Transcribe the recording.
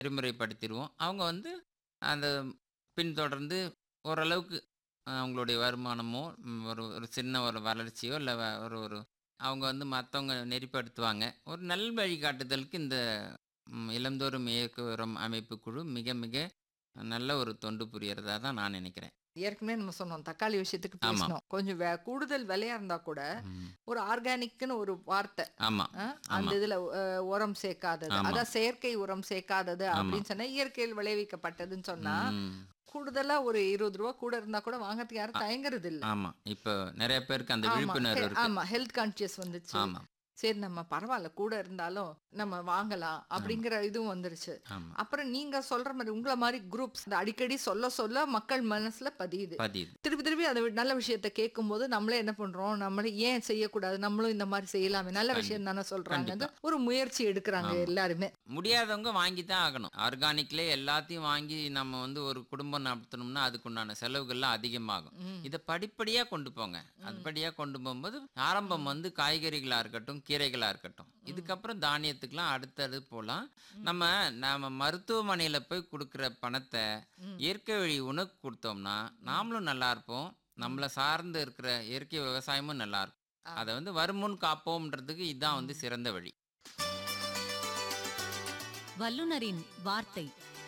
நெறிமுறைப்படுத்திடுவோம் அவங்க வந்து அந்த பின்தொடர்ந்து ஓரளவுக்கு அஹ், அவங்களுடைய வருமானமோ ம், ஒரு ஒரு சின்ன ஒரு வளர்ச்சியோ இல்லை ஒரு ஒரு அவங்க வந்து மற்றவங்க நெறிப்படுத்துவாங்க ஒரு நல் வழிகாட்டுதலுக்கு இந்த ம், இளந்தோறும் இயக்க உரம் அமைப்பு குழு மிக மிக நல்ல ஒரு தொண்டு புரியறதா தான் நான் நினைக்கிறேன் ஏற்கனவே நம்ம சொன்னோம் தக்காளி விஷயத்துக்கு ஆமா. பேசணும் கொஞ்சம் வே- கூடுதல் விலையா இருந்தா கூட ம். ஒரு ஆர்கானிக்னு ஒரு வார்த்தை ஆமா ஆ, அந்த இதுல அஹ், உரம் சேர்க்காதது ஆமா. அதான் செயற்கை உரம் சேர்க்காதது ஆமா. அப்படின்னு சொன்னா இயற்கையில் விளைவிக்கப்பட்டதுன்னு சொன்னா ம். கூடுதலா ஒரு இருபது ரூபா கூட இருந்தா கூட வாங்கறதுக்கு யாரும் தயங்குறது இல்ல ஆமா இப்போ நிறைய பேருக்கு அந்த ஆமா, விழிப்புணர்வு ஹெ- இருக்கு ஆமா ஹெல்த் கான்சியஸ் வந்துச்சு ஆமா சரி நம்ம பரவாயில்ல கூட இருந்தாலும் நம்ம வாங்கலாம் அப்படிங்கிற இதுவும் வந்துருச்சு ஆமா அப்புறம் நீங்க சொல்ற மாதிரி உங்களை மாதிரி குரூப்ஸ் அடிக்கடி சொல்ல சொல்ல மக்கள் மனசுல பதியுது பதியுது திருப்பி திருப்பி அந்த வி- நல்ல விஷயத்த கேட்கும்போது நம்மளே என்ன பண்றோம் நம்மளே ஏன் செய்யக்கூடாது நம்மளும் இந்த மாதிரி செய்யலாமே நல்ல விஷயம் தானே சொல்றாங்க கண்டிப்பா. ஒரு முயற்சி எடுக்கிறாங்க ஆமா. எல்லாருமே முடியாதவங்க வாங்கி தான் ஆகணும் ஆர்கானிக்லேயே எல்லாத்தையும் வாங்கி நம்ம வந்து ஒரு குடும்பம் நடத்தணும்னா அதுக்குண்டான செலவுகள்லாம் அதிகமாகும் ம். இதை படிப்படியாக கொண்டு போங்க அதுபடியாக கொண்டு போகும்போது ஆரம்பம் வந்து காய்கறிகளாக இருக்கட்டும் கீரைகளாக இருக்கட்டும் இதுக்கப்புறம் தானியத்துக்கெலாம் அடுத்தது போகலாம் நம்ம நம்ம மருத்துவமனையில் போய் கொடுக்குற பணத்தை ம். இயற்கை வழி உணவு கொடுத்தோம்னா நாமளும் நல்லா இருப்போம் நம்மளை சார்ந்து இருக்கிற இயற்கை விவசாயமும் நல்லா இருக்கும் ஆ. அதை வந்து வருமுன் காப்போம்ன்றதுக்கு இதுதான் வந்து சிறந்த வழி வல்லுனரின் வார்த்தை